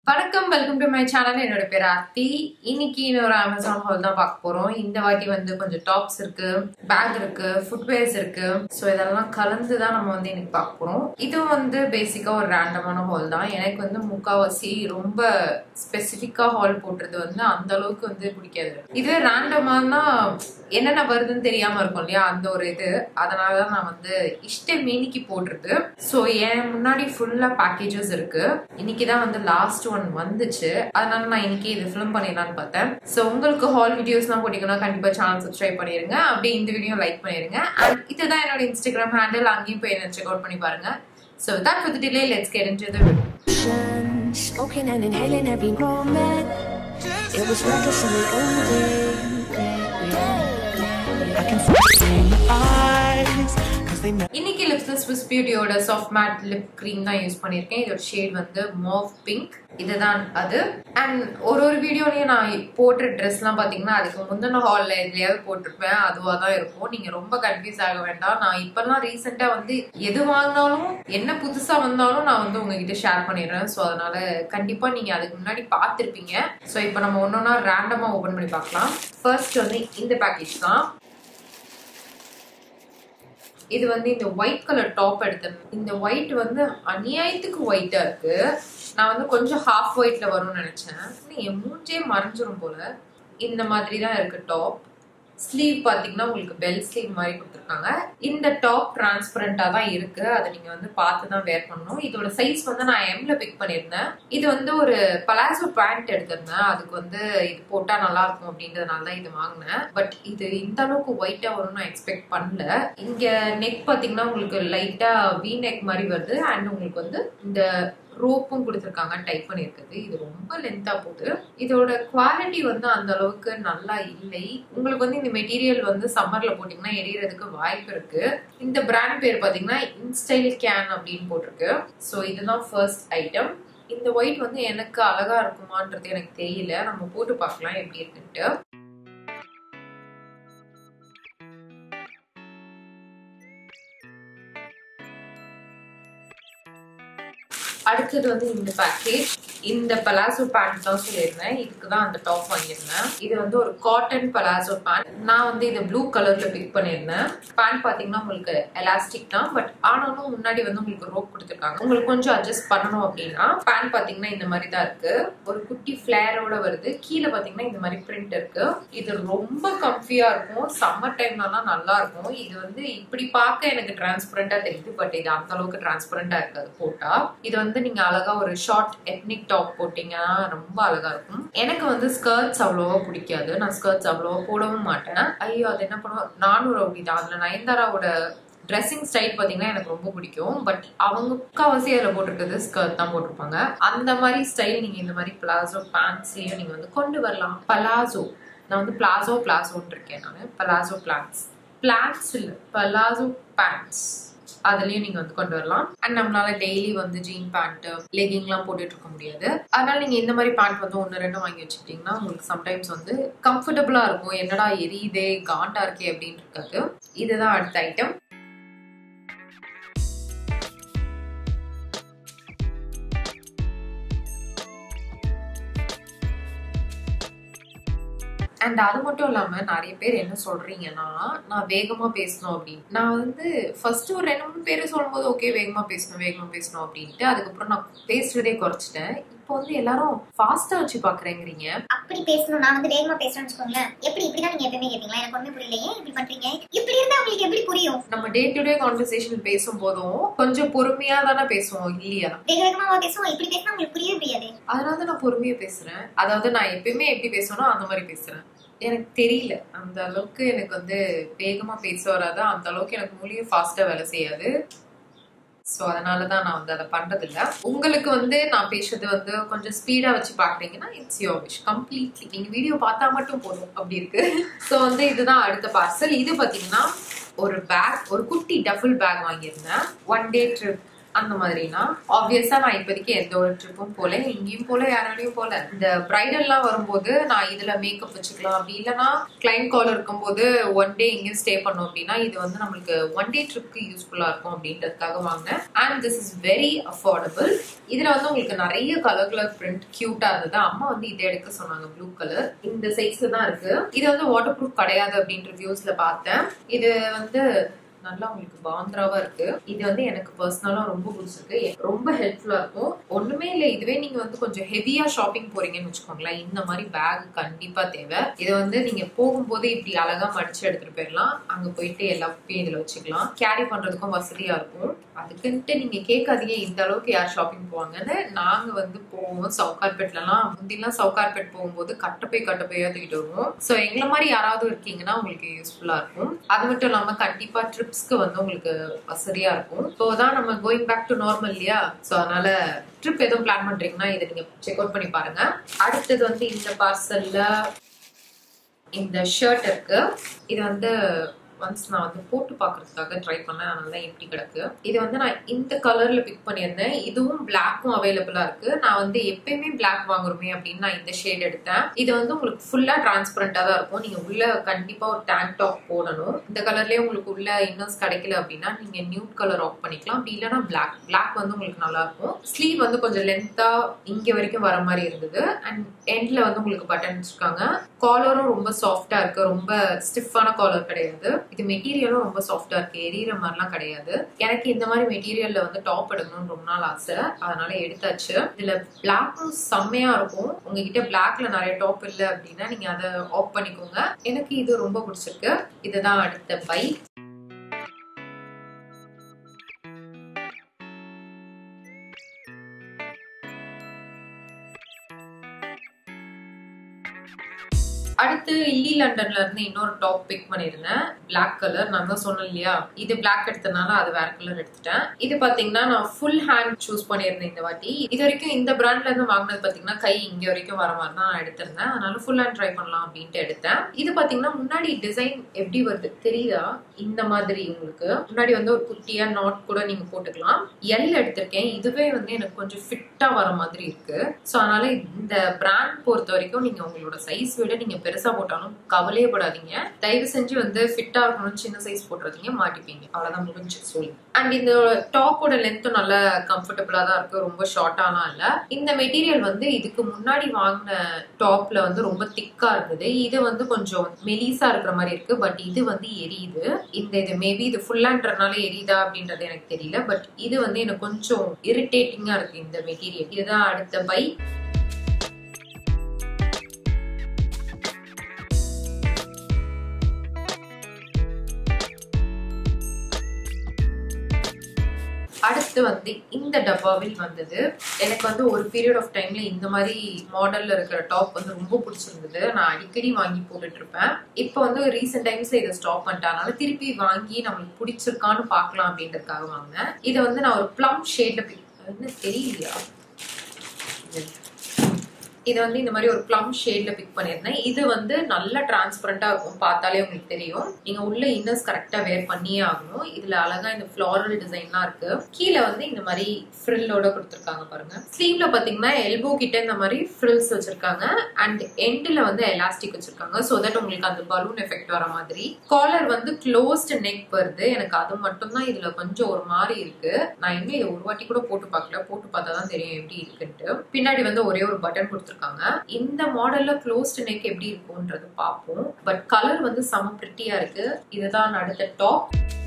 வணக்கம் welcome to my channel என்னோட பேர் ஆர்த்தி இன்னைக்கு ஒரு அமேசான் ஹால் தான் பார்க்க போறோம் இந்த வாட்டி வந்து கொஞ்சம் டாப்ஸ் இருக்கு பேக் இருக்கு ஃபுட்வேர்ஸ் இருக்கு ஸோ இதெல்லாம் கலந்து தான் நம்ம வந்து இன்னைக்கு பார்க்க போறோம் இதுவும் வந்து பேசிக்கா ஒரு ரேண்டமான ஹால் தான் எனக்கு வந்து முக்காவாசி ரொம்ப ஸ்பெசிஃபிக்கா ஹால் போட்டுறது வந்து அந்த அளவுக்கு வந்து பிடிக்காது இதுவே ரேண்டமானா என்னென்ன வருதுன்னு தெரியாம இருக்கும் இல்லையா அந்த ஒரு இது அதனால தான் நான் வந்து இஷ்ட மீனிக்கு போடுறது ஸோ என் முன்னாடி ஃபுல்லா பேக்கேஜஸ் இருக்கு இன்னைக்கு தான் வந்து லாஸ்ட் ஒன் வந்துச்சு அதனால நான் இன்னைக்கு இது ஃபிலிம் பண்ணிடலாம்னு பார்த்தேன் ஸோ உங்களுக்கு ஹால் வீடியோஸ்லாம் போட்டிங்கன்னா கண்டிப்பா சேனல் சப்ஸ்கிரைப் பண்ணிருங்க அப்படியே இந்த வீடியோ லைக் பண்ணிருங்க அண்ட் இதுதான் என்னோட இன்ஸ்டாகிராம் ஹேண்டில் அங்கேயும் போய் என்ன செக் அவுட் பண்ணி பாருங்க so that with the delay let's get into the video Smoking and inhaling every moment. It was reckless and we owned it. I can see it in your eyes. Cause they never. இன்னைக்கு லிப்ஸ்ல Swiss பியூட்டியோட soft matte lip cream தான் use பண்ணியிருக்கேன் இதோட shade வந்து mauve pink இதுதான் அது and ஒரு ஒரு வீடியோலயும் நான் போடுற ட்ரெஸ்லாம் பாத்தீங்கன்னா அதுக்கு முந்தின ஹால்ல எதுலயாவது போட்டிருப்பேன் அதுவா தான் இருக்கும் நீங்க ரொம்ப கன்ஃபியூஸ் ஆக வேண்டாம் நான் இப்பெல்லாம் ரீசெண்டா வந்து எது வாங்கினாலும் என்ன புதுசா வந்தாலும் நான் வந்து உங்ககிட்ட ஷேர் பண்ணிடுறேன் ஸோ அதனால கண்டிப்பா நீங்க அதுக்கு முன்னாடி பார்த்திருப்பீங்க ஸோ இப்போ நம்ம ஒன்னொன்னா ரேண்டமா ஓபன் பண்ணி பார்க்கலாம் ஃபர்ஸ்ட் வந்து இந்த பேக்கேஜ் தான் இது வந்து இந்த ஒயிட் கலர் டாப் எடுத்தேன் இந்த ஒயிட் வந்து அநியாயத்துக்கு ஒயிட்டா இருக்கு நான் வந்து கொஞ்சம் ஹாஃப் ஒயிட்ல வரும்னு நினைச்சேன் ஆனா என் மூஞ்சே மறைஞ்சிரும் போல இந்த மாதிரி தான் இருக்கு டாப் ஸ்லீவ் பாத்தீங்கன்னா உங்களுக்கு பெல் ஸ்லீவ் மாதிரி கொடுத்துருக்காங்க இந்த டாப் டிரான்ஸ்பரண்டா தான் இருக்கு அதை நீங்க வந்து பார்த்து தான் வேர் பண்ணணும் இதோட சைஸ் வந்து நான் எம்ல பிக் பண்ணியிருந்தேன் இது வந்து ஒரு பலாசோ பேண்ட் எடுத்திருந்தேன் அதுக்கு வந்து இது போட்டா நல்லா இருக்கும் அப்படின்றதுனால தான் இது வாங்கினேன் பட் இது இந்த அளவுக்கு ஒயிட்டா வரும்னு நான் எக்ஸ்பெக்ட் பண்ணல இங்க நெக் பாத்தீங்கன்னா உங்களுக்கு லைட்டா வி நெக் மாதிரி வருது அண்ட் உங்களுக்கு வந்து இந்த ரோப்பும் கொடுத்துருக்காங்க டைப் பண்ணியிருக்குது இது ரொம்ப லென்த்தா போகுது இதோட குவாலிட்டி வந்து அந்த அளவுக்கு நல்லா இல்லை உங்களுக்கு வந்து இந்த மெட்டீரியல் வந்து சம்மர்ல போட்டீங்கன்னா எரியறதுக்கு வாய்ப்பு இருக்கு இந்த பிராண்ட் பேர் பாத்தீங்கன்னா இன்ஸ்டைல் கேன் அப்படின்னு போட்டிருக்கு ஸோ இதுதான் ஃபர்ஸ்ட் ஐட்டம் இந்த ஒயிட் வந்து எனக்கு அழகா இருக்குமான்றது எனக்கு தெரியல நம்ம போட்டு பார்க்கலாம் எப்படி இருக்குன்ட்டு அடுத்தது வந்து இந்த பேக்கேஜ் இந்த பலாசோ பேண்ட் தான் சொல்லியிருந்தேன் இதுக்கு தான் அந்த டாப் வாங்கியிருந்தேன் இது வந்து ஒரு காட்டன் பலாசோ பேண்ட் நான் வந்து இதை ப்ளூ கலர்ல பிக் பண்ணியிருந்தேன் பேண்ட் பாத்தீங்கன்னா உங்களுக்கு எலாஸ்டிக் தான் பட் ஆனாலும் முன்னாடி வந்து உங்களுக்கு ரோப் கொடுத்துருக்காங்க உங்களுக்கு கொஞ்சம் அட்ஜஸ்ட் பண்ணணும் அப்படின்னா பேண்ட் பாத்தீங்கன்னா இந்த மாதிரி தான் இருக்கு ஒரு குட்டி ஃபிளேரோட வருது கீழே பாத்தீங்கன்னா இந்த மாதிரி பிரிண்ட் இருக்கு இது ரொம்ப கம்ஃபியா இருக்கும் சம்மர் டைம்லலாம் நல்லா இருக்கும் இது வந்து இப்படி பார்க்க எனக்கு டிரான்ஸ்பரண்டா தெரியுது பட் இது அந்த அளவுக்கு டிரான்ஸ்பரண்டா இருக்காது போட்டா இது வந்து நீங்க அழகா ஒரு ஷார்ட் எத்னிக் டாப் போட்டீங்கன்னா ரொம்ப அழகா இருக்கும் எனக்கு வந்து ஸ்கர்ட்ஸ் அவ்வளோவா பிடிக்காது நான் ஸ்கர்ட்ஸ் அவ்வளோவா போடவும் மாட்டேன் ஐயோ அது என்ன பண்ணுவோம் நானூறு அப்படிதான் அதுல நயன்தாராவோட ட்ரெஸ்ஸிங் ஸ்டைல் பார்த்தீங்கன்னா எனக்கு ரொம்ப பிடிக்கும் பட் அவங்க முக்கால்வாசி அதில் போட்டிருக்கிறது ஸ்கர்ட் தான் போட்டிருப்பாங்க அந்த மாதிரி ஸ்டைல் நீங்கள் இந்த மாதிரி பிளாசோ பேண்ட்ஸ்லையும் நீங்கள் வந்து கொண்டு வரலாம் பலாசோ நான் வந்து பிளாசோ பிளாசோன்னு இருக்கேன் நான் பலாசோ பிளான்ஸ் பிளான்ஸ் இல்லை பலாசோ பேண்ட்ஸ் அதுலயும் நீங்க வந்து கொண்டு வரலாம் அண்ட் நம்மளால டெய்லி வந்து ஜீன் பேண்ட் லெகிங்லாம் போட்டுட்டு இருக்க முடியாது அதனால நீங்க இந்த மாதிரி பேண்ட் வந்து ஒன்னு ரெண்டு வாங்கி வச்சுக்கிட்டீங்கன்னா உங்களுக்கு சம்டைம்ஸ் வந்து கம்ஃபர்டபுளா இருக்கும் என்னடா எரியுதே காண்டா இருக்கே அப்படின்னு இருக்காது இதுதான் அடுத்த ஐட்டம் அண்ட் அது மட்டும் இல்லாம நிறைய பேர் என்ன சொல்றீங்கன்னா நான் வேகமா பேசணும் அப்படின்னு நான் வந்து ஃபர்ஸ்ட் ஒரு ரெண்டு மூணு பேர் சொல்லும்போது ஓகே வேகமா பேசணும் வேகமா பேசணும் அப்படின்ட்டு அதுக்கப்புறம் நான் பேசுறதே குறைச்சிட்டேன் இப்போ வந்து எல்லாரும் ஃபாஸ்டா வச்சு பாக்குறேங்கிறீங்க அப்படி பேசணும் நான் வந்து வேகமா பேசுறேன்னு வச்சுக்கோங்களேன் எப்படி இப்படிதான் நீங்க எப்பவுமே கேட்பீங்களா எனக்கு ஒண்ணுமே புரியல ஏன் இப்படி பண்றீங்க இப்படி இருந்தா உங்களுக்கு எப்படி புரியும் நம்ம டே டு டே கான்வர்சேஷன் பேசும்போதும் கொஞ்சம் பொறுமையா தானே பேசுவோம் இல்லையா வேக வேகமா பேசுவோம் இப்படி பேசினா உங்களுக்கு புரியவே புரியாது அதனால தான் நான் பொறுமையா பேசுறேன் அதாவது நான் எப்பயுமே எப்படி பேசணும் அந்த மாதிரி பேசுறேன் எனக்கு தெரியல அந்த அளவுக்கு எனக்கு வந்து வேகமா பேச வராது அந்த அளவுக்கு எனக்கு மூலியம் ஃபாஸ்டா வேலை செய்யாது ஸோ அதனால தான் நான் வந்து அதை பண்றது இல்ல உங்களுக்கு வந்து நான் பேசுறது வந்து கொஞ்சம் ஸ்பீடா வச்சு பாக்குறீங்கன்னா இட்ஸ் யோர் விஷ் கம்ப்ளீட்லி நீங்க வீடியோ பார்த்தா மட்டும் போதும் அப்படி இருக்கு ஸோ வந்து இதுதான் அடுத்த பார்சல் இது பாத்தீங்கன்னா ஒரு பேக் ஒரு குட்டி டபுள் பேக் வாங்கியிருந்தேன் ஒன் டே ட்ரிப் அந்த மாதிரினா ஆப்வியஸா நான் இப்போதைக்கு எந்த ஒரு ட்ரிப்பும் போல இங்கேயும் போல யாராலையும் போல இந்த பிரைடல்லாம் வரும்போது நான் இதுல மேக்கப் வச்சுக்கலாம் அப்படி இல்லைன்னா கிளைண்ட் கால் இருக்கும்போது ஒன் டே இங்கேயும் ஸ்டே பண்ணோம் அப்படின்னா இது வந்து நம்மளுக்கு ஒன் டே ட்ரிப்க்கு யூஸ்ஃபுல்லா இருக்கும் அப்படின்றதுக்காக வாங்கினேன் and this is very affordable இதுல வந்து உங்களுக்கு நிறைய கலர் கலர் பிரிண்ட் கியூட்டா இருந்தது அம்மா வந்து இதை எடுக்க சொன்னாங்க ப்ளூ கலர் இந்த சைஸ்ல தான் இருக்கு இது வந்து வாட்டர் ப்ரூஃப் கிடையாது அப்படின்ற ரிவ்யூஸ்ல பார்த்தேன் இது வந்து நல்லா உங்களுக்கு பாந்திராவா இருக்கு இது வந்து எனக்கு பர்சனலா ரொம்ப பிடிச்சிருக்கு ரொம்ப ஹெல்ப்ஃபுல்லா இருக்கும் ஒண்ணுமே இல்ல இதுவே நீங்க வந்து கொஞ்சம் ஹெவியா ஷாப்பிங் போறீங்கன்னு வச்சுக்கோங்களேன் இந்த மாதிரி பேக் கண்டிப்பா தேவை இதை வந்து நீங்க போகும்போது இப்படி அழகா மடிச்சு எடுத்துட்டு போயிடலாம் அங்க போயிட்டு எல்லாத்தையும் இதுல வச்சுக்கலாம் கேரி பண்றதுக்கும் வசதியா இருக்கும் அதுக்குன்ட்டு நீங்க கேட்காதீங்க இந்த அளவுக்கு யார் ஷாப்பிங் போவாங்கன்னு நாங்க வந்து போவோம் சவுகார்பேட்லலாம் முந்திலாம் சவுகார்பேட் போகும்போது கட்டப்பை கட்டப்பையா தூக்கிட்டு வருவோம் சோ எங்களை மாதிரி யாராவது இருக்கீங்கன்னா உங்களுக்கு யூஸ்ஃபுல்லா இருக்கும் அது மட்டும் இல்லாம கண்டிப்பா ட்ரிப்ஸ்க்கு வந்து உங்களுக்கு வசதியா இருக்கும் ஸோ தான் நம்ம கோயிங் பேக் டு நார்மல் இல்லையா ஸோ அதனால ட்ரிப் எதுவும் பிளான் பண்றீங்கன்னா இதை நீங்க செக் அவுட் பண்ணி பாருங்க அடுத்தது வந்து இந்த பார்சல்ல இந்த ஷர்ட் இருக்கு இது வந்து ஒன்ஸ் நான் வந்து போட்டு பார்க்கறதுக்காக ட்ரை பண்ணேன் அதனால தான் எப்படி கிடக்கு இது வந்து நான் இந்த கலர்ல பிக் பண்ணியிருந்தேன் இதுவும் பிளாக்கும் அவைலபிளா இருக்கு நான் வந்து எப்பயுமே பிளாக் வாங்குறோமே அப்படின்னு நான் இந்த ஷேட் எடுத்தேன் இது வந்து உங்களுக்கு ஃபுல்லா டிரான்ஸ்பரண்டா தான் இருக்கும் நீங்க உள்ள கண்டிப்பா ஒரு டேங்க் டாப் போடணும் இந்த கலர்லயே உங்களுக்கு உள்ள இன்னர்ஸ் கிடைக்கல அப்படின்னா நீங்க நியூட் கலர் ஆஃப் பண்ணிக்கலாம் அப்படி இல்லைன்னா பிளாக் பிளாக் வந்து உங்களுக்கு நல்லா இருக்கும் ஸ்லீவ் வந்து கொஞ்சம் லென்த்தா இங்க வரைக்கும் வர மாதிரி இருந்தது அண்ட் எண்ட்ல வந்து உங்களுக்கு பட்டன் வச்சிருக்காங்க காலரும் ரொம்ப சாஃப்டா இருக்கு ரொம்ப ஸ்டிஃபான காலர் கிடையாது இது மெட்டீரியலும் ரொம்ப சாஃப்டா இருக்கு எரியற மாதிரிலாம் கிடையாது எனக்கு இந்த மாதிரி மெட்டீரியல்ல வந்து டாப் எடுக்கணும்னு ரொம்ப நாள் ஆசை அதனால எடுத்தாச்சு இதுல பிளாக்கும் செம்மையா இருக்கும் உங்ககிட்ட பிளாக்ல நிறைய டாப் இல்லை அப்படின்னா நீங்க அதை ஆஃப் பண்ணிக்கோங்க எனக்கு இது ரொம்ப பிடிச்சிருக்கு இதுதான் அடுத்த பை அடுத்து இல்லி லண்டன்ல இருந்து இன்னொரு டாப் பிக் பண்ணிருந்தேன் பிளாக் கலர் நான் தான் சொன்னேன் இல்லையா இது பிளாக் எடுத்தனால அது வேற கலர் எடுத்துட்டேன் இது பாத்தீங்கன்னா நான் ஃபுல் ஹேண்ட் சூஸ் பண்ணியிருந்தேன் இந்த வாட்டி இது வரைக்கும் இந்த பிராண்ட்ல இருந்து வாங்கினது பாத்தீங்கன்னா கை இங்க வரைக்கும் வர மாதிரி தான் நான் எடுத்திருந்தேன் அதனால ஃபுல் ஹேண்ட் ட்ரை பண்ணலாம் அப்படின்ட்டு எடுத்தேன் இது பாத்தீங்கன்னா முன்னாடி டிசைன் எப்படி வருது தெரியுதா இந்த மாதிரி உங்களுக்கு முன்னாடி வந்து ஒரு குட்டியா நாட் கூட நீங்க போட்டுக்கலாம் எல் எடுத்திருக்கேன் இதுவே வந்து எனக்கு கொஞ்சம் ஃபிட்டா வர மாதிரி இருக்கு ஸோ அதனால இந்த பிராண்ட் பொறுத்த வரைக்கும் நீங்க உங்களோட சைஸ் விட நீங்க பெருசா போட்டாலும் கவலையே படாதீங்க தயவு செஞ்சு வந்து ஃபிட்டா இருக்கணும் சின்ன சைஸ் போட்டுறதீங்க மாட்டிப்பீங்க அவ்வளவுதான் முடிஞ்சு சொல்லி அண்ட் இந்த டாப்போட லென்த்தும் நல்ல கம்ஃபர்டபுளா தான் இருக்கு ரொம்ப ஷார்ட்டாலாம் இல்ல இந்த மெட்டீரியல் வந்து இதுக்கு முன்னாடி வாங்கின டாப்ல வந்து ரொம்ப திக்கா இருந்தது இது வந்து கொஞ்சம் மெலிசா இருக்கிற மாதிரி இருக்கு பட் இது வந்து எரியுது இந்த இது மேபி இது ஃபுல்லான்றனால எரியுதா அப்படின்றது எனக்கு தெரியல பட் இது வந்து எனக்கு கொஞ்சம் இரிட்டேட்டிங்கா இருக்கு இந்த மெட்டீரியல் இதுதான் அடுத்த பை அடுத்து வந்து இந்த டப்பாவில் வந்தது எனக்கு வந்து ஒரு பீரியட் ஆஃப் டைம்ல இந்த மாதிரி மாடல்ல இருக்கிற டாப் வந்து ரொம்ப பிடிச்சிருந்தது நான் அடிக்கடி வாங்கி போட்டுட்டு இருப்பேன் இப்போ வந்து ரீசெண்ட் டைம்ஸ்ல இதை ஸ்டாப் பண்ணிட்டனால திருப்பி வாங்கி நம்மளுக்கு பிடிச்சிருக்கான்னு பார்க்கலாம் அப்படின்றதுக்காக வாங்கினேன் இதை வந்து நான் ஒரு ப்ளம் ஷேட்ல பிக் என்ன தெரியலையா இது வந்து இந்த மாதிரி ஒரு ப்ளம் ஷேட்ல பிக் பண்ணியிருந்தேன் இது வந்து நல்ல டிரான்ஸ்பரண்டா இருக்கும் பார்த்தாலே உங்களுக்கு தெரியும் நீங்க உள்ள இன்னர்ஸ் கரெக்டா வேர் பண்ணியே ஆகணும் இதுல அழகா இந்த ஃபிளாரல் டிசைன்லாம் இருக்கு கீழே வந்து இந்த மாதிரி ஃப்ரில்லோட கொடுத்துருக்காங்க பாருங்க ஸ்லீவ்ல பாத்தீங்கன்னா எல்போ கிட்ட இந்த மாதிரி ஃப்ரில்ஸ் வச்சிருக்காங்க அண்ட் எண்ட்ல வந்து எலாஸ்டிக் வச்சிருக்காங்க ஸோ தட் உங்களுக்கு அந்த பலூன் எஃபெக்ட் வர மாதிரி காலர் வந்து க்ளோஸ்ட் நெக் வருது எனக்கு அது மட்டும் தான் இதுல கொஞ்சம் ஒரு மாதிரி இருக்கு நான் இன்னும் இதை ஒரு வாட்டி கூட போட்டு பார்க்கல போட்டு பார்த்தா தான் தெரியும் எப்படி இருக்குன்ட்டு பின்னாடி வந்து ஒரே ஒரு பட்டன் கொடுத்துருக்காங்க இந்த மாடல்ல க்ளோஸ்ட் நெக் எப்படி இருக்கும்ன்றது பார்ப்போம் பட் கலர் வந்து செம பிரிட்டியா இருக்கு இதுதான் அடுத்த டாப்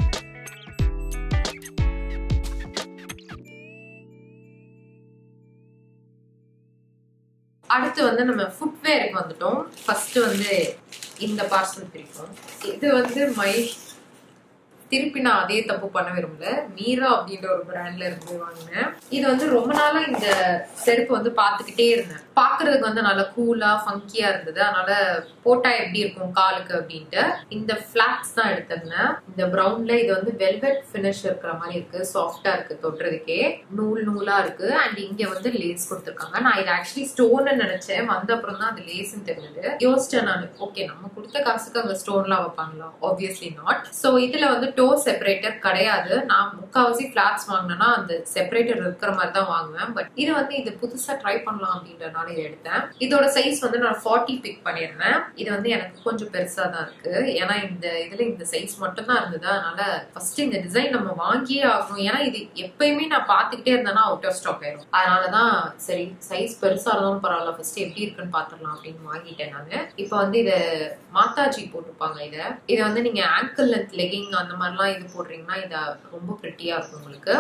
அடுத்து வந்து நம்ம ஃபுட்வேருக்கு வந்துட்டோம் ஃபர்ஸ்ட் வந்து இந்த பார்சல் பிரிப்போம் இது வந்து மை திருப்பி நான் அதே தப்பு பண்ண விரும்பல மீரா அப்படின்ற ஒரு பிராண்ட்ல இருந்து வாங்கினேன் இது வந்து ரொம்ப நாளா இந்த செருப்பு வந்து பாத்துக்கிட்டே இருந்தேன் பாக்குறதுக்கு வந்து நல்லா கூலா ஃபங்கியா இருந்தது அதனால போட்டா எப்படி இருக்கும் காலுக்கு அப்படின்ட்டு இந்த பிளாட்ஸ் தான் எடுத்திருந்தேன் இந்த ப்ரௌன்ல இது வந்து வெல்வெட் ஃபினிஷ் இருக்கிற மாதிரி இருக்கு சாஃப்டா இருக்கு தொட்டுறதுக்கே நூல் நூலா இருக்கு அண்ட் இங்க வந்து லேஸ் கொடுத்துருக்காங்க நான் இது ஆக்சுவலி ஸ்டோன் நினைச்சேன் வந்த அப்புறம் தான் அது லேஸ்ன்னு தெரிஞ்சது யோசிச்சேன் நான் ஓகே நம்ம கொடுத்த காசுக்கு அங்க ஸ்டோன்லாம் வைப்பாங்களா ஆப்வியஸ்லி நாட் சோ இதுல வந்து டோ செப்பரேட்டர் கிடையாது நான் முக்காவாசி ஃபிளாட்ஸ் வாங்கினேன்னா அந்த செப்பரேட்டர் இருக்கிற மாதிரி தான் வாங்குவேன் பட் இது வந்து இது புதுசா ட்ரை பண்ணலாம் அப்படின்றனால இதை எடுத்தேன் இதோட சைஸ் வந்து நான் ஃபார்ட்டி பிக் பண்ணியிருந்தேன் இது வந்து எனக்கு கொஞ்சம் பெருசா தான் இருக்கு ஏன்னா இந்த இதுல இந்த சைஸ் மட்டும் தான் இருந்தது அதனால ஃபர்ஸ்ட் இந்த டிசைன் நம்ம வாங்கியே ஆகணும் ஏன்னா இது எப்பயுமே நான் பார்த்துக்கிட்டே இருந்தேன்னா அவுட் ஆஃப் ஸ்டாக் ஆயிடும் அதனாலதான் சரி சைஸ் பெருசா இருந்தாலும் பரவாயில்ல ஃபர்ஸ்ட் எப்படி இருக்குன்னு பாத்துடலாம் அப்படின்னு வாங்கிட்டேன் நானு இப்போ வந்து இத மாத்தாஜி போட்டுப்பாங்க இத இத வந்து நீங்க ஆங்கிள் லென்த் லெகிங் அந்த மாதிரிலாம் இது போடுறீங்கன்னா இத ரொம்ப பிரிட்டியா இருக்கும் உங்களுக்கு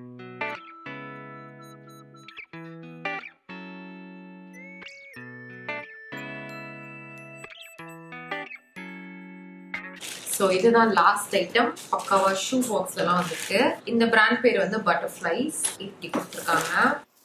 ஸோ இதுதான் லாஸ்ட் ஐட்டம் பக்காவா ஷூ பாக்ஸ்ல எல்லாம் வந்துருக்கு இந்த பிராண்ட் பேர் வந்து பட்டர்ஃப்ளைஸ் இப்படி கொடுத்துருக்காங்க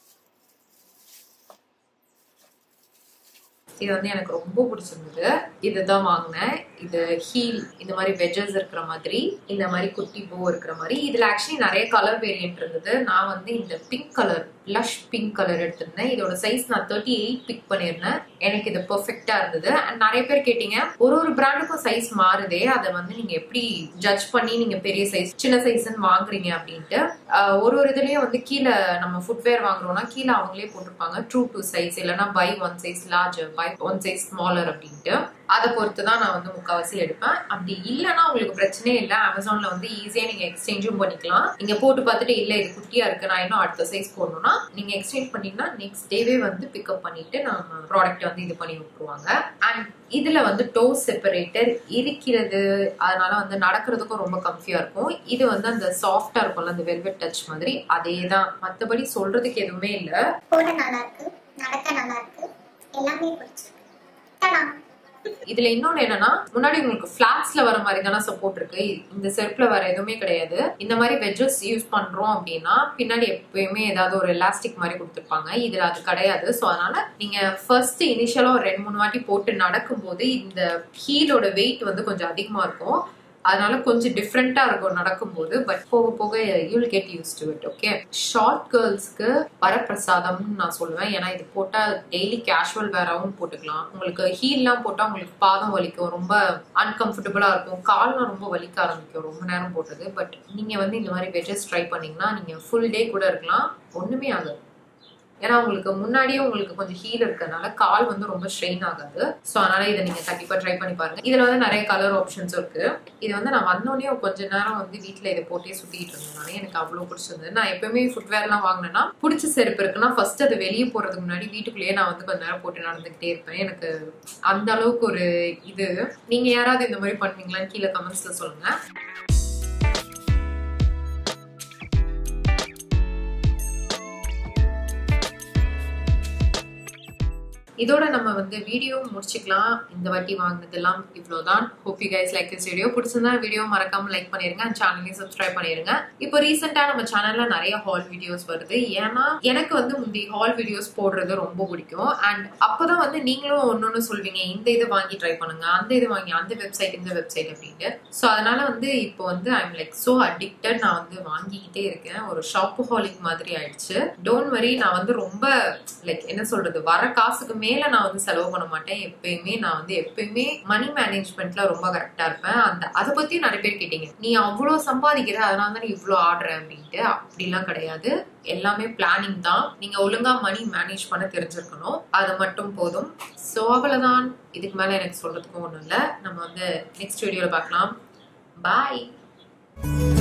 இது வந்து எனக்கு ரொம்ப பிடிச்சிருந்தது இதுதான் வாங்கினேன் இது ஹீல் இந்த மாதிரி வெஜஸ் இருக்கிற மாதிரி இந்த மாதிரி குட்டி போ இருக்கிற மாதிரி இதுல ஆக்சுவலி நிறைய கலர் வேரியன்ட் இருந்தது நான் வந்து இந்த pink colour lush pink colour எடுத்திருந்தேன் இதோட சைஸ் நான் தேர்ட்டி எயிட் பிக் பண்ணியிருந்தேன் எனக்கு இது பெர்ஃபெக்டா இருந்தது அண்ட் நிறைய பேர் கேட்டீங்க ஒரு ஒரு பிராண்டுக்கும் சைஸ் மாறுதே அதை வந்து நீங்க எப்படி ஜட்ஜ் பண்ணி நீங்க பெரிய சைஸ் சின்ன சைஸ்ன்னு வாங்குறீங்க அப்படின்ட்டு ஆஹ் ஒரு ஒரு இதுலயும் வந்து கீழே நம்ம ஃபுட்வேர் வாங்குறோம்னா கீழே அவங்களே போட்டிருப்பாங்க ட்ரூ டு சைஸ் இல்லைன்னா by one size large by one size smaller அப்படின்ட்டு அதை பொறுத்து தான் நான் வந்து முக்காவாசி எடுப்பேன் அப்படி இல்லைன்னா உங்களுக்கு பிரச்சனையே இல்லை அமேசான்ல வந்து ஈஸியா நீங்க எக்ஸ்சேஞ்சும் பண்ணிக்கலாம் நீங்க போட்டு பார்த்துட்டு இல்ல இது குட்டியா இருக்கு நான் இன்னும் அடுத்த சைஸ் போடணும்னா நீங்க எக்ஸ்சேஞ்ச் பண்ணீங்கன்னா நெக்ஸ்ட் டேவே வந்து பிக்கப் பண்ணிட்டு நம்ம ப்ராடக்ட் வந்து இது பண்ணி விட்டுருவாங்க அண்ட் இதுல வந்து டோ செப்பரேட்டர் இருக்கிறது அதனால வந்து நடக்கிறதுக்கும் ரொம்ப கம்ஃபியா இருக்கும் இது வந்து அந்த சாஃப்டா இருக்கும்ல அந்த வெல்வெட் டச் மாதிரி அதே தான் மத்தபடி சொல்றதுக்கு எதுவுமே இல்லை போட நல்லா இருக்கு நடக்க நல்லா இருக்கு எல்லாமே பிடிச்சிருக்கு தடா. இதுல இன்னொன்னு என்னன்னா முன்னாடி உங்களுக்கு பிளாட்ஸ்ல வர மாதிரி தானே சப்போர்ட் இருக்கு இந்த செருப்புல வேற எதுவுமே கிடையாது இந்த மாதிரி வெஜஸ் யூஸ் பண்றோம் அப்படின்னா பின்னாடி எப்பயுமே ஏதாவது ஒரு எலாஸ்டிக் மாதிரி கொடுத்துருப்பாங்க இதுல அது கிடையாது ஸோ அதனால நீங்க ஃபர்ஸ்ட் இனிஷியலா ஒரு ரெண்டு மூணு வாட்டி போட்டு நடக்கும்போது இந்த ஹீலோட வெயிட் வந்து கொஞ்சம் அதிகமா இருக்கும் அதனால கொஞ்சம் டிஃப்ரெண்டா இருக்கும் நடக்கும்போது பட் போக போக you'll get used to it okay short கேர்ள்ஸ்க்கு வரப்பிரசாதம்னு நான் சொல்லுவேன் ஏன்னா இது போட்டா டெய்லி கேஷுவல் வேறாவும் போட்டுக்கலாம் உங்களுக்கு ஹீல்லாம் போட்டா உங்களுக்கு பாதம் வலிக்கும் ரொம்ப அன்கம்ஃபர்டபுளா இருக்கும் கால்லாம் ரொம்ப வலிக்க ஆரம்பிக்கும் ரொம்ப நேரம் போட்டது பட் நீங்க வந்து இந்த மாதிரி வெஜஸ் ட்ரை பண்ணீங்கன்னா நீங்க ஃபுல் டே கூட இருக்கலாம் ஒண்ணுமே ஆகாது ஏன்னா உங்களுக்கு முன்னாடியே உங்களுக்கு கொஞ்சம் ஹீல் இருக்கறனால கால் வந்து ரொம்ப ஸ்ட்ரெயின் ஆகாது ஸோ அதனால இதை நீங்க கண்டிப்பா ட்ரை பண்ணி பாருங்க இதுல வந்து நிறைய கலர் ஆப்ஷன்ஸ் இருக்கு இது வந்து நான் வந்தோடனே கொஞ்ச நேரம் வந்து வீட்ல இதை போட்டே சுத்திட்டு இருந்தேன் எனக்கு அவ்வளவு பிடிச்சிருந்தது நான் எப்பவுமே ஃபுட்வேர் எல்லாம் வாங்கினேன்னா பிடிச்ச செருப்பு இருக்குன்னா ஃபர்ஸ்ட் அது வெளியே போறதுக்கு முன்னாடி வீட்டுக்குள்ளேயே நான் வந்து கொஞ்ச நேரம் போட்டு நடந்துகிட்டே இருப்பேன் எனக்கு அந்த அளவுக்கு ஒரு இது நீங்க யாராவது இந்த மாதிரி பண்ணுவீங்களான்னு கீழே கமெண்ட்ஸ்ல சொல்லுங்க இதோட நம்ம வந்து வீடியோ முடிச்சுக்கலாம் இந்த வாட்டி வாங்கினதெல்லாம் இவ்வளவுதான் hope you guys like this video பிடிச்சிருந்தா வீடியோ மறக்காம லைக் பண்ணிருங்க சேனலையும் சப்ஸ்கிரைப் பண்ணிருங்க இப்போ ரீசெண்டா நம்ம சேனல்ல நிறைய ஹால் வீடியோஸ் வருது ஏன்னா எனக்கு வந்து முந்தி ஹால் வீடியோஸ் போடுறது ரொம்ப பிடிக்கும் அண்ட் அப்பதான் வந்து நீங்களும் ஒன்னொன்னு சொல்வீங்க இந்த இது வாங்கி ட்ரை பண்ணுங்க அந்த இது வாங்கி அந்த வெப்சைட் இந்த வெப்சைட் அப்படின்ட்டு ஸோ அதனால வந்து இப்போ வந்து ஐம் லைக் சோ அடிக்டட் நான் வந்து வாங்கிக்கிட்டே இருக்கேன் ஒரு ஷாப் ஹாலிக் மாதிரி ஆயிடுச்சு டோன்ட் வரி நான் வந்து ரொம்ப லைக் என்ன சொல்றது வர காசுக்கு மேல நான் வந்து செலவு பண்ண மாட்டேன் எப்பயுமே நான் வந்து எப்பயுமே மணி மேனேஜ்மெண்ட்ல ரொம்ப கரெக்டா இருப்பேன் அந்த அதை பத்தி நிறைய பேர் கேட்டீங்க நீ அவ்வளவு சம்பாதிக்கிற அதனால தான் நீ இவ்வளவு ஆடுற அப்படின்ட்டு அப்படிலாம் கிடையாது எல்லாமே பிளானிங் தான் நீங்க ஒழுங்கா மணி மேனேஜ் பண்ண தெரிஞ்சிருக்கணும் அது மட்டும் போதும் ஸோ அவ்வளவுதான் இதுக்கு மேல எனக்கு சொல்றதுக்கும் ஒண்ணும் இல்லை நம்ம வந்து நெக்ஸ்ட் வீடியோல பார்க்கலாம் பாய்